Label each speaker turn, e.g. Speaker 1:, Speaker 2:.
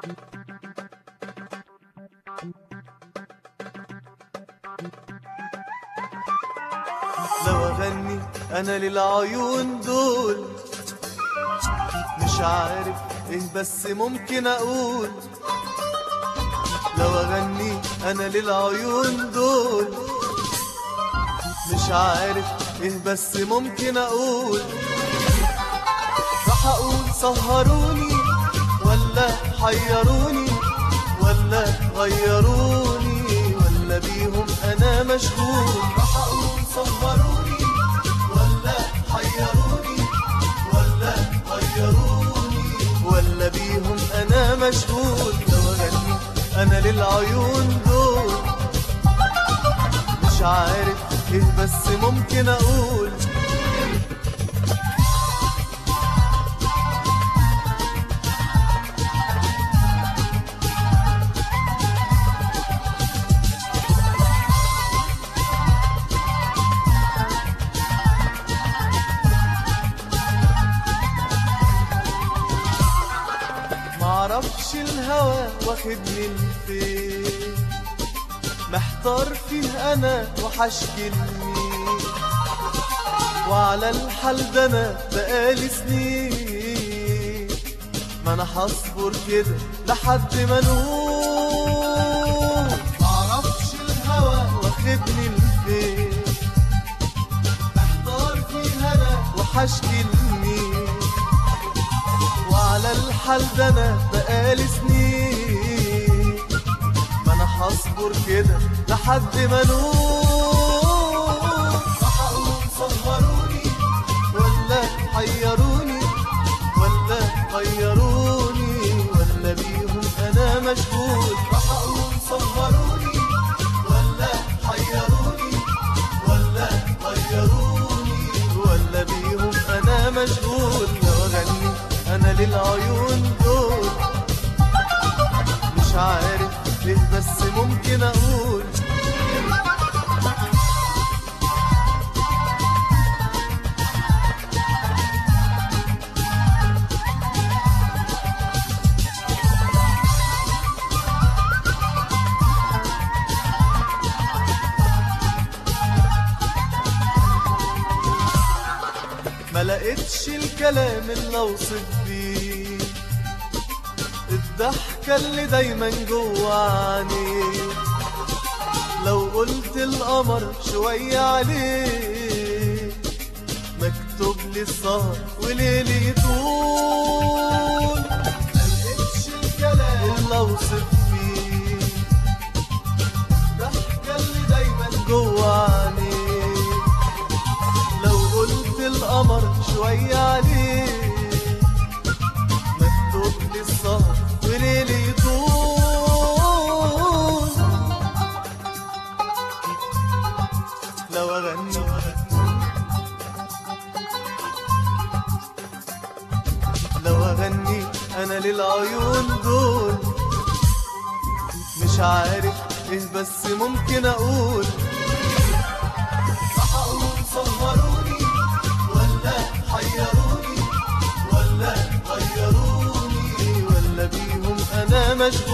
Speaker 1: لو اغني انا للعيون دول مش عارف ايه بس ممكن اقول لو اغني انا للعيون دول مش عارف ايه بس ممكن اقول راح اقول سهروني ولا حيروني ولا غيروني ولا بيهم انا مشغول راح اقول سهروني ولا حيروني ولا غيروني ولا بيهم انا مشغول لو اغني انا للعيون دول مش عارف ايه بس ممكن اقول معرفش الهوى واخدني لفين محتار فيه انا وحشكي لمين وعلى الحال ده انا بقالي سنين ما انا هصبر كده لحد ما نقول معرفش الهوى واخدني لفين محتار فيه انا وحشكي لمين وعلى الحال ده انا بقالي سنين ما انا هصبر كده لحد ما نقول راح اقول سهروني ولا حيروني ولا غيروني ولا بيهم انا مشغول راح اقول سهروني ولا حيروني ولا غيروني ولا بيهم انا مشغول لو اغني انا للعيون دول مش عارف ليه بس ممكن اقول ما لقيتش الكلام اللي اوصف بيه الضحكة اللي دايما جواني لو قلت القمر شوية عليه مكتوب لي السهر وليلي طول ما لقيتش الكلام اللي اوصف بيه الضحكة اللي دايما جواني لو قلت القمر شوية عليه مكتوب لي السهر وليلي طول لو أغني لو أغني أنا للعيون دول مش عارف إيه بس ممكن أقول راح اقول سهروني ولا حيروني ولا غيروني ولا بيهم انا مشغول